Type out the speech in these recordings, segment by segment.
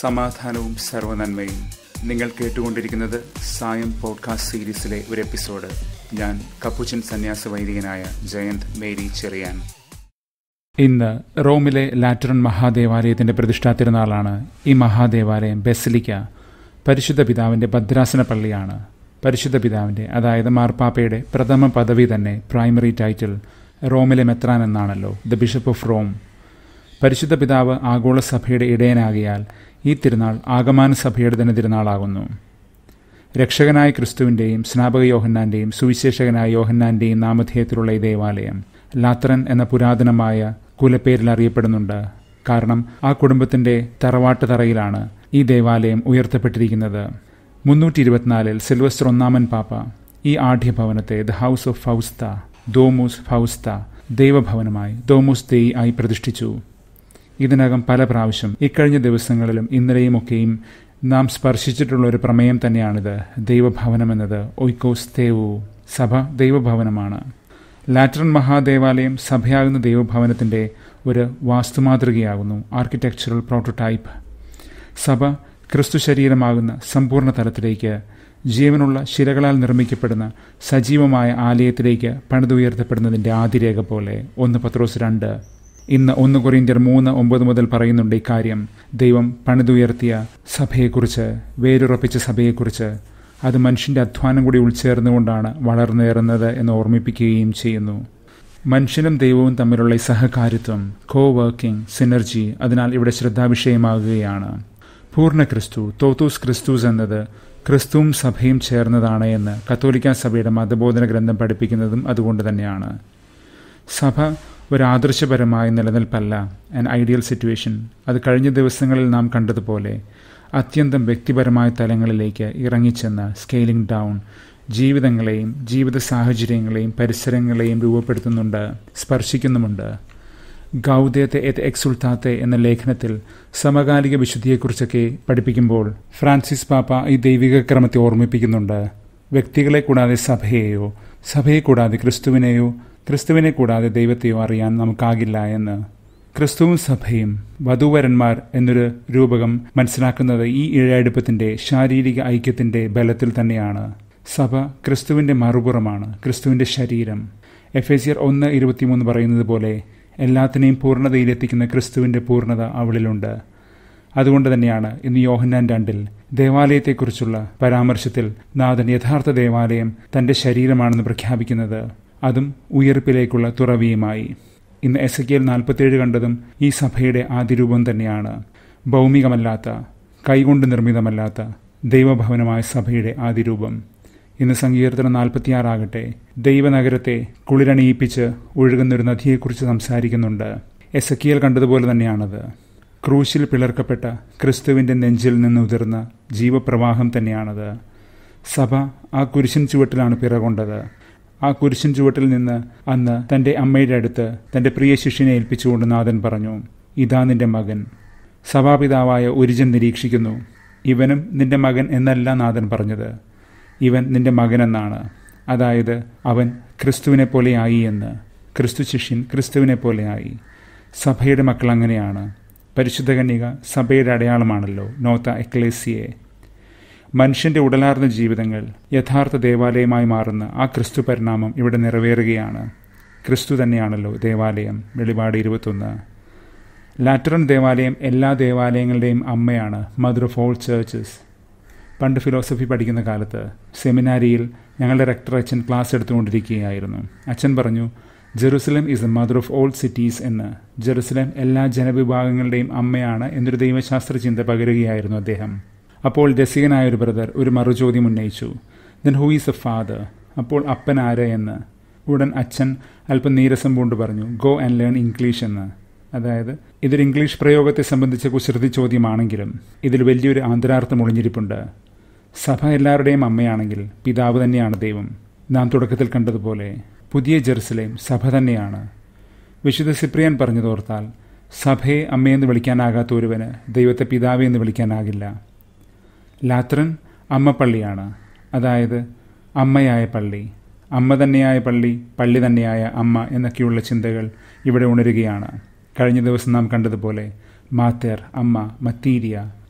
സമാധാനവും സർവനന്മയും നിങ്ങൾ കേട്ടുകൊണ്ടിരിക്കുന്നത് സായം പോഡ്കാസ്റ്റ് സീരീസിലെ ഒരു എപ്പിസോഡ് ഞാൻ കപ്പുച്ചൻ സന്യാസ വൈദികനായ ജയന്ത് മേരി ചെറിയാൻ ഇന്ന് റോമിലെ ലാറ്ററൻ മഹാദേവാലയത്തിന്റെ പ്രതിഷ്ഠാ തിരുനാളാണ് ഈ മഹാദേവാലയം ബെസിലിക്ക പരിശുദ്ധ പിതാവിന്റെ ഭദ്രാസന പള്ളിയാണ് പരിശുദ്ധ പിതാവിന്റെ അതായത് മാർപ്പാപ്പയുടെ പ്രഥമ പദവി തന്നെ പ്രൈമറി ടൈറ്റിൽ റോമിലെ മെത്രാൻ എന്നാണല്ലോ ദ ബിഷപ്പ് ഓഫ് റോം പരിശുദ്ധ പിതാവ് ആഗോള സഭയുടെ ഇടയനാകിയാൽ ഈ തിരുനാൾ ആഗമാന സഭയുടെ തന്നെ തിരുനാളാകുന്നു രക്ഷകനായ ക്രിസ്തുവിൻ്റെയും സ്നാപക യോഹന്നാൻ്റെയും സുവിശേഷകനായ യോഹന്നാൻ്റെയും നാമധേയത്തിലുള്ള ഈ ദേവാലയം ലാത്രൻ എന്ന പുരാതനമായ കുലപ്പേരിൽ അറിയപ്പെടുന്നുണ്ട് കാരണം ആ കുടുംബത്തിന്റെ തറവാട്ട് തറയിലാണ് ഈ ദേവാലയം ഉയർത്തപ്പെട്ടിരിക്കുന്നത് മുന്നൂറ്റി ഇരുപത്തിനാലിൽ സിൽവസ്റ്റർ ഒന്നാമൻ പാപ്പ ഈ ആഢ്യഭവനത്തെ ദ ഹൗസ് ഓഫ് ഫൗസ്ത ദോമൂസ് ഫൗസ്ത ദൈവഭവനമായി ദോമൂസ് ദെയ് ആയി പ്രതിഷ്ഠിച്ചു ഇതിനകം പല പ്രാവശ്യം ഇക്കഴിഞ്ഞ ദിവസങ്ങളിലും ഇന്നലെയുമൊക്കെയും നാം സ്പർശിച്ചിട്ടുള്ള ഒരു പ്രമേയം തന്നെയാണിത് ദൈവഭവനം എന്നത് ഒയ്ക്കോസ് തേവു സഭ ദൈവഭവനമാണ് ലാറ്ററൻ മഹാദേവാലയം സഭയാകുന്ന ദൈവഭവനത്തിന്റെ ഒരു വാസ്തുമാതൃകയാകുന്നു ആർക്കിടെക്ചറൽ പ്രോട്ടോടൈപ്പ് സഭ ക്രിസ്തു ശരീരമാകുന്ന സമ്പൂർണ്ണ തലത്തിലേക്ക് ജീവനുള്ള ശിലകളാൽ നിർമ്മിക്കപ്പെടുന്ന സജീവമായ ആലയത്തിലേക്ക് പണിതുയർത്തപ്പെടുന്നതിന്റെ ആദിരേഖ പോലെ ഒന്ന് പത്രോസ് രണ്ട് ഇന്ന് ഒന്ന് കൊറിയന്ത്യർ മൂന്ന് ഒമ്പത് മുതൽ പറയുന്നുണ്ട് ഇക്കാര്യം ദൈവം പണിതുയർത്തിയ സഭയെക്കുറിച്ച് വേരുറപ്പിച്ച സഭയെക്കുറിച്ച് അത് മനുഷ്യന്റെ അധ്വാനം കൂടി ഉൾച്ചേർന്നുകൊണ്ടാണ് വളർന്നേറുന്നത് എന്ന് ഓർമ്മിപ്പിക്കുകയും ചെയ്യുന്നു മനുഷ്യനും ദൈവവും തമ്മിലുള്ള ഈ സഹകാരിത്വം കോ വർക്കിംഗ് സിനർജി അതിനാൽ ഇവിടെ ശ്രദ്ധാവിഷയമാകുകയാണ് പൂർണ്ണ ക്രിസ്തു തോത്തൂസ് ക്രിസ്തുസ് എന്നത് ക്രിസ്തുവും സഭയും ചേർന്നതാണ് എന്ന് കത്തോലിക്ക സഭയുടെ മതബോധന ഗ്രന്ഥം പഠിപ്പിക്കുന്നതും അതുകൊണ്ട് തന്നെയാണ് സഭ ഒരു ആദർശപരമായ നിലനിൽപ്പല്ല ആൻ ഐഡിയൽ സിറ്റുവേഷൻ അത് കഴിഞ്ഞ ദിവസങ്ങളിൽ നാം കണ്ടതുപോലെ അത്യന്തം വ്യക്തിപരമായ തലങ്ങളിലേക്ക് ഇറങ്ങിച്ചെന്ന് സ്കെയിലിംഗ് ഡൗൺ ജീവിതങ്ങളെയും ജീവിത സാഹചര്യങ്ങളെയും പരിസരങ്ങളെയും രൂപപ്പെടുത്തുന്നുണ്ട് സ്പർശിക്കുന്നുമുണ്ട് ഗൗദേത്തെ എത് എക്സുൾത്താത്തെ എന്ന ലേഖനത്തിൽ സമകാലിക വിശുദ്ധിയെക്കുറിച്ചൊക്കെ പഠിപ്പിക്കുമ്പോൾ ഫ്രാൻസിസ് പാപ്പ ഈ ദൈവിക ക്രമത്തെ ഓർമ്മിപ്പിക്കുന്നുണ്ട് വ്യക്തികളെ കൂടാതെ സഭയെയോ സഭയെ കൂടാതെ ക്രിസ്തുവിനെയോ ക്രിസ്തുവിനെ കൂടാതെ ദൈവത്തെയോ അറിയാൻ നമുക്കാകില്ല എന്ന് ക്രിസ്തുവും സഭയും വധുവരന്മാർ എന്നൊരു രൂപകം മനസ്സിലാക്കുന്നത് ഈ ഇഴയടുപ്പത്തിന്റെ ശാരീരിക ഐക്യത്തിന്റെ ബലത്തിൽ തന്നെയാണ് സഭ ക്രിസ്തുവിന്റെ മറുപുറമാണ് ക്രിസ്തുവിന്റെ ശരീരം എഫേസിയർ ഒന്ന് ഇരുപത്തിമൂന്ന് പറയുന്നത് പോലെ എല്ലാത്തിനെയും പൂർണ്ണതയിലെത്തിക്കുന്ന ക്രിസ്തുവിന്റെ പൂർണ്ണത അവളിലുണ്ട് അതുകൊണ്ട് തന്നെയാണ് ഇന്ന് യോഹന്നാൻ രണ്ടിൽ ദേവാലയത്തെക്കുറിച്ചുള്ള പരാമർശത്തിൽ നാഥൻ യഥാർത്ഥ ദേവാലയം തന്റെ ശരീരമാണെന്ന് പ്രഖ്യാപിക്കുന്നത് അതും ഉയർപ്പിലേക്കുള്ള തുറവിയുമായി ഇന്ന് എസ് എ കെൽ നാൽപ്പത്തേഴ് കണ്ടതും ഈ സഭയുടെ ആദിരൂപം തന്നെയാണ് ഭൗമികമല്ലാത്ത കൈകൊണ്ട് നിർമ്മിതമല്ലാത്ത ദൈവഭവനമായ സഭയുടെ ആദിരൂപം ഇന്ന് സങ്കീർത്തനം നാൽപ്പത്തിയാറാകട്ടെ ദൈവനഗരത്തെ കുളിരണിയിപ്പിച്ച് ഒഴുകുന്നൊരു നദിയെക്കുറിച്ച് സംസാരിക്കുന്നുണ്ട് എസ് എ കിയൽ കണ്ടതുപോലെ തന്നെയാണത് ക്രൂശിൽ പിളർക്കപ്പെട്ട ക്രിസ്തുവിന്റെ നെഞ്ചിൽ നിന്ന് ഉതിർന്ന ജീവപ്രവാഹം തന്നെയാണത് സഭ ആ കുരിശിൻ ചുവട്ടിലാണ് പിറകൊണ്ടത് ആ കുരിശിൻ ചുവട്ടിൽ നിന്ന് അന്ന് തന്റെ അമ്മയുടെ അടുത്ത് തന്റെ പ്രിയ ശിഷ്യനെ ഏൽപ്പിച്ചുകൊണ്ട് നാഥൻ പറഞ്ഞു ഇതാ നിന്റെ മകൻ സഭാപിതാവായ ഉരുജൻ നിരീക്ഷിക്കുന്നു ഇവനും നിന്റെ മകൻ എന്നല്ല നാഥൻ പറഞ്ഞത് ഇവൻ നിന്റെ മകനെന്നാണ് അതായത് അവൻ ക്രിസ്തുവിനെ പോലെയായി എന്ന് ക്രിസ്തു ശിഷ്യൻ ക്രിസ്തുവിനെ പോലെയായി സഭയുടെ മക്കൾ അങ്ങനെയാണ് പരിശുദ്ധ കന്യക സഭയുടെ അടയാളമാണല്ലോ നോത്ത എക്ലേസിയെ മനുഷ്യന്റെ ഉടലാർന്ന ജീവിതങ്ങൾ യഥാർത്ഥ ദേവാലയമായി മാറുന്ന ആ ക്രിസ്തു പരിണാമം ഇവിടെ നിറവേറുകയാണ് ക്രിസ്തു തന്നെയാണല്ലോ ദേവാലയം വെളിപാട് ഇരുപത്തൊന്ന് ലാറ്ററൻ ദേവാലയം എല്ലാ ദേവാലയങ്ങളുടെയും അമ്മയാണ് മദർ ഓഫ് ഓൾ ചേർച്ചസ് പണ്ട് ഫിലോസഫി പഠിക്കുന്ന കാലത്ത് സെമിനാരിയിൽ ഞങ്ങളുടെ റെക്ടർ അച്ഛൻ ക്ലാസ് എടുത്തുകൊണ്ടിരിക്കുകയായിരുന്നു അച്ഛൻ പറഞ്ഞു Jerusalem is the mother of all cities എന്ന് ജെറുസലം എല്ലാ ജനവിഭാഗങ്ങളുടെയും അമ്മയാണ് എന്നൊരു ദൈവശാസ്ത്ര ചിന്ത പകരുകയായിരുന്നു അദ്ദേഹം അപ്പോൾ രസികനായ ഒരു ബ്രദർ ഒരു മറുചോദ്യം ഉന്നയിച്ചു then who is a father അപ്പോൾ അപ്പൻ ആര് എന്ന് ഉടൻ അച്ഛൻ അല്പം നീരസം പൂണ്ട് പറഞ്ഞു ഗോ ആൻഡ് ലേൺ ഇംഗ്ലീഷ് എന്ന് അതായത് ഇതൊരു ഇംഗ്ലീഷ് പ്രയോഗത്തെ സംബന്ധിച്ച കുസൃതി ചോദ്യമാണെങ്കിലും ഇതിൽ വലിയൊരു ആന്തരാർത്ഥം ഒളിഞ്ഞിരിപ്പുണ്ട് സഭ എല്ലാവരുടെയും അമ്മയാണെങ്കിൽ പിതാവ് തന്നെയാണ് ദൈവം നാം തുടക്കത്തിൽ കണ്ടതുപോലെ പുതിയ ജെറുസലേം സഭ തന്നെയാണ് വിശുദ്ധ സിപ്രിയൻ പറഞ്ഞതോർത്താൽ സഭയെ അമ്മയെന്ന് വിളിക്കാനാകാത്ത ഒരുവന് ദൈവത്തെ പിതാവെ എന്ന് വിളിക്കാനാകില്ല ലാത്രൻ അമ്മ പള്ളിയാണ് അതായത് അമ്മയായ പള്ളി അമ്മ തന്നെയായ പള്ളി പള്ളി തന്നെയായ അമ്മ എന്നൊക്കെയുള്ള ചിന്തകൾ ഇവിടെ ഉണരുകയാണ് കഴിഞ്ഞ ദിവസം നാം കണ്ടതുപോലെ മാത്തേർ അമ്മ മത്തീരിയ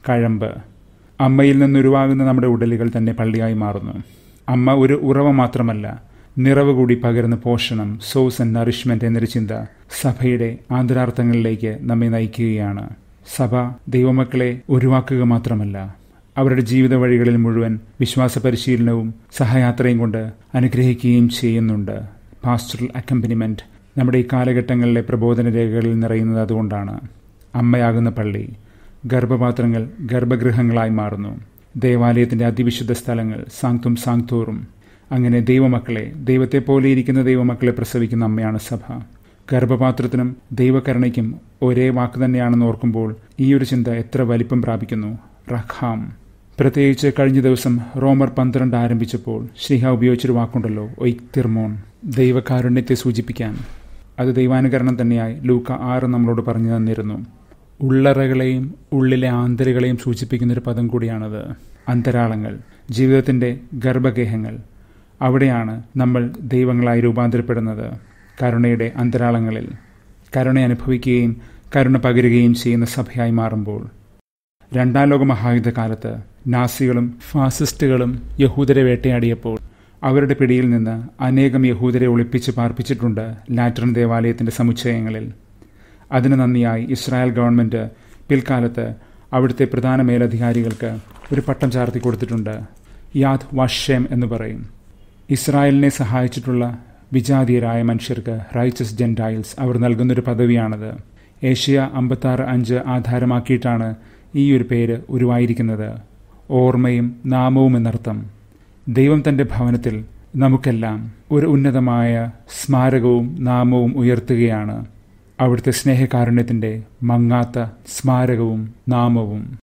കഴമ്പ് അമ്മയിൽ നിന്നുരുവാകുന്ന നമ്മുടെ ഉടലുകൾ തന്നെ പള്ളിയായി മാറുന്നു അമ്മ ഒരു ഉറവ മാത്രമല്ല നിറവ് കൂടി പകരുന്ന പോഷണം സോസ് ആൻഡ് നറിഷ്മെന്റ് എന്നൊരു ചിന്ത സഭയുടെ ആന്തരാർത്ഥങ്ങളിലേക്ക് നമ്മെ നയിക്കുകയാണ് സഭ ദൈവമക്കളെ ഒഴിവാക്കുക മാത്രമല്ല അവരുടെ ജീവിത വഴികളിൽ മുഴുവൻ വിശ്വാസ പരിശീലനവും സഹയാത്രയും കൊണ്ട് അനുഗ്രഹിക്കുകയും ചെയ്യുന്നുണ്ട് പാസ്റ്ററൽ അക്കമ്പനിമെന്റ് നമ്മുടെ ഈ കാലഘട്ടങ്ങളിലെ പ്രബോധന രേഖകളിൽ നിറയുന്നത് അതുകൊണ്ടാണ് അമ്മയാകുന്ന പള്ളി ഗർഭപാത്രങ്ങൾ ഗർഭഗൃഹങ്ങളായി മാറുന്നു ദേവാലയത്തിന്റെ അതിവിശുദ്ധ സ്ഥലങ്ങൾ സാങ്തും സാങ്തൂറും അങ്ങനെ ദൈവമക്കളെ ദൈവത്തെ പോലെ ഇരിക്കുന്ന ദൈവമക്കളെ പ്രസവിക്കുന്ന അമ്മയാണ് സഭ ഗർഭപാത്രത്തിനും ദൈവകരുണയ്ക്കും ഒരേ വാക്ക് തന്നെയാണെന്ന് ഓർക്കുമ്പോൾ ഈ ഒരു ചിന്ത എത്ര വലിപ്പം പ്രാപിക്കുന്നു റഖാം പ്രത്യേകിച്ച് കഴിഞ്ഞ ദിവസം റോമർ പന്ത്രണ്ട് ആരംഭിച്ചപ്പോൾ ശ്രീഹ ഉപയോഗിച്ചൊരു വാക്കുണ്ടല്ലോ ഒയ്തിർമോൺ ദൈവകാരുണ്യത്തെ സൂചിപ്പിക്കാൻ അത് ദൈവാനുകരണം തന്നെയായി ലൂക്ക ആറ് നമ്മളോട് പറഞ്ഞു തന്നിരുന്നു ഉള്ളറകളെയും ഉള്ളിലെ ആന്തലുകളെയും സൂചിപ്പിക്കുന്നൊരു പദം കൂടിയാണത് അന്തരാളങ്ങൾ ജീവിതത്തിൻ്റെ ഗർഭഗേഹങ്ങൾ അവിടെയാണ് നമ്മൾ ദൈവങ്ങളായി രൂപാന്തരപ്പെടുന്നത് കരുണയുടെ അന്തരാളങ്ങളിൽ കരുണ അനുഭവിക്കുകയും കരുണ പകരുകയും ചെയ്യുന്ന സഭയായി മാറുമ്പോൾ രണ്ടാം ലോക മഹായുദ്ധകാലത്ത് നാസികളും ഫാസിസ്റ്റുകളും യഹൂദരെ വേട്ടയാടിയപ്പോൾ അവരുടെ പിടിയിൽ നിന്ന് അനേകം യഹൂദരെ ഒളിപ്പിച്ച് പാർപ്പിച്ചിട്ടുണ്ട് ലാറ്ററൻ ദേവാലയത്തിന്റെ സമുച്ചയങ്ങളിൽ അതിന് നന്ദിയായി ഇസ്രായേൽ ഗവൺമെന്റ് പിൽക്കാലത്ത് അവിടുത്തെ പ്രധാന മേലധികാരികൾക്ക് ഒരു പട്ടം ചാർത്തി കൊടുത്തിട്ടുണ്ട് യാദ് വാഷേം എന്ന് പറയും ഇസ്രായേലിനെ സഹായിച്ചിട്ടുള്ള വിജാതീയരായ മനുഷ്യർക്ക് റൈച്ചസ് ജെൻഡൈൽസ് അവർ നൽകുന്നൊരു പദവിയാണത് ഏഷ്യ അമ്പത്താറ് അഞ്ച് ആധാരമാക്കിയിട്ടാണ് ഈ ഒരു പേര് ഉരുവായിരിക്കുന്നത് ഓർമ്മയും നാമവും എന്നർത്ഥം ദൈവം തന്റെ ഭവനത്തിൽ നമുക്കെല്ലാം ഒരു ഉന്നതമായ സ്മാരകവും നാമവും ഉയർത്തുകയാണ് അവിടുത്തെ സ്നേഹകാരുണ്യത്തിന്റെ മങ്ങാത്ത സ്മാരകവും നാമവും